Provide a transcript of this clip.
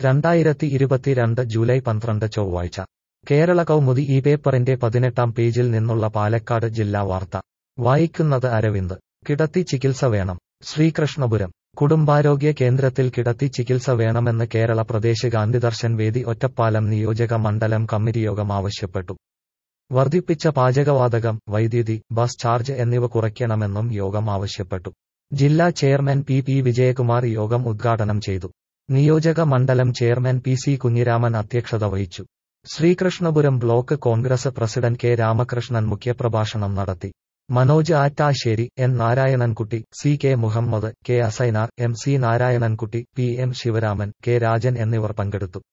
രണ്ടായിരത്തി ഇരുപത്തിരണ്ട് ജൂലൈ പന്ത്രണ്ട് ചൊവ്വാഴ്ച കേരള കൗമുദി ഈ പേപ്പറിന്റെ പതിനെട്ടാം പേജിൽ നിന്നുള്ള പാലക്കാട് ജില്ലാ വാർത്ത വായിക്കുന്നത് അരവിന്ദ് കിടത്തി ചികിത്സ വേണം ശ്രീകൃഷ്ണപുരം കുടുംബാരോഗ്യ കേന്ദ്രത്തിൽ കിടത്തി ചികിത്സ വേണമെന്ന് കേരള പ്രദേശ് ഗാന്ധിദർശൻ വേദി ഒറ്റപ്പാലം നിയോജക മണ്ഡലം കമ്മിറ്റിയോഗം ആവശ്യപ്പെട്ടു വർദ്ധിപ്പിച്ച പാചകവാതകം വൈദ്യുതി ബസ് ചാർജ് എന്നിവ കുറയ്ക്കണമെന്നും യോഗം ആവശ്യപ്പെട്ടു ജില്ലാ ചെയർമാൻ പി പി വിജയകുമാർ യോഗം ഉദ്ഘാടനം ചെയ്തു നിയോജക മണ്ഡലം ചെയർമാൻ പി സി കുഞ്ഞിരാമൻ അധ്യക്ഷത വഹിച്ചു Sreekrishnapuram block Congress president K Ramakrishnan മുഖ്യപ്രഭാഷണം നടത്തി Manoj Attassery N Narayanankutty C K Muhammed K Asainar M C Narayanankutty P M Sivaraman K Rajan എന്നിവർ പങ്കെടുത്തു